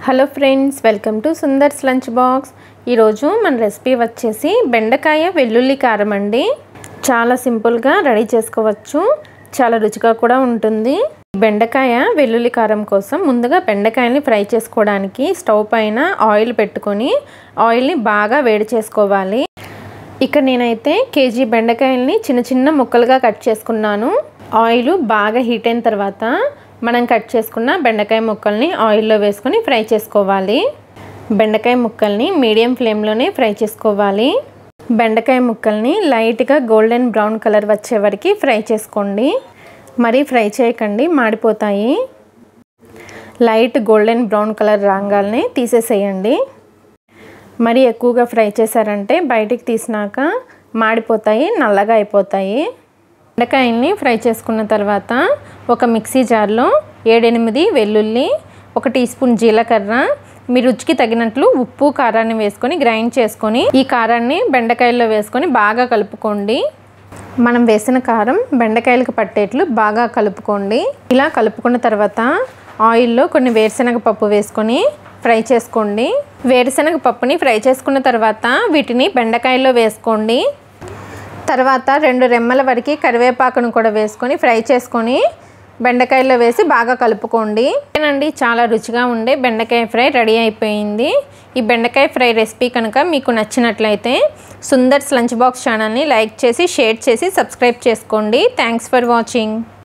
hello friends welcome to Sundar's lunch box ఈరోజు మన recipe వచ్చేసి బెండకాయ వెల్లుల్లి కారం అండి చాలా సింపుల్గా రెడీ చేసుకోవచ్చు చాలా రుచిగా కూడా ఉంటుంది బెండకాయ వెల్లుల్లి కారం కోసం ముందుగా బెండకాయని ఫ్రై చేసుకోవడానికి స్టవ్ పైన ఆయిల్ పెట్టుకొని ఆయిల్ని బాగా వేడి చేసుకోవాలి ఇక్కడ నేనైతే కేజీ బెండకాయల్ని చిన్న చిన్న ముక్కలుగా కట్ చేసుకున్నాను ఆయిల్ బాగా హీట్ అయిన తర్వాత మనం కట్ చేసుకున్న బెండకాయ ముక్కల్ని ఆయిల్లో వేసుకొని ఫ్రై చేసుకోవాలి బెండకాయ ముక్కల్ని మీడియం ఫ్లేమ్లోనే ఫ్రై చేసుకోవాలి బెండకాయ ముక్కల్ని లైట్గా గోల్డెన్ బ్రౌన్ కలర్ వచ్చే వరకు ఫ్రై చేసుకోండి మరీ ఫ్రై చేయకండి మాడిపోతాయి లైట్ గోల్డెన్ బ్రౌన్ కలర్ రాగానే తీసేసేయండి మరీ ఎక్కువగా ఫ్రై చేశారంటే బయటికి తీసినాక మాడిపోతాయి నల్లగా అయిపోతాయి బెండకాయల్ని ఫ్రై చేసుకున్న తర్వాత ఒక మిక్సీ జార్లో ఏడెనిమిది వెల్లుల్లి ఒక టీ స్పూన్ జీలకర్ర మీ రుచికి తగినట్లు ఉప్పు కారాన్ని వేసుకొని గ్రైండ్ చేసుకొని ఈ కారాన్ని బెండకాయల్లో వేసుకొని బాగా కలుపుకోండి మనం వేసిన కారం బెండకాయలకు పట్టేట్లు బాగా కలుపుకోండి ఇలా కలుపుకున్న తర్వాత ఆయిల్లో కొన్ని వేరుశనగ పప్పు వేసుకొని ఫ్రై చేసుకోండి వేరుశనగ పప్పుని ఫ్రై చేసుకున్న తర్వాత వీటిని బెండకాయల్లో వేసుకోండి తర్వాత రెండు రెమ్మల వరకు కరివేపాకును కూడా వేసుకొని ఫ్రై చేసుకొని బెండకాయలో వేసి బాగా కలుపుకోండి అండి చాలా రుచిగా ఉండే బెండకాయ ఫ్రై రెడీ అయిపోయింది ఈ బెండకాయ ఫ్రై రెసిపీ కనుక మీకు నచ్చినట్లయితే సుందర్స్ లంచ్ బాక్స్ ఛానల్ని లైక్ చేసి షేర్ చేసి సబ్స్క్రైబ్ చేసుకోండి థ్యాంక్స్ ఫర్ వాచింగ్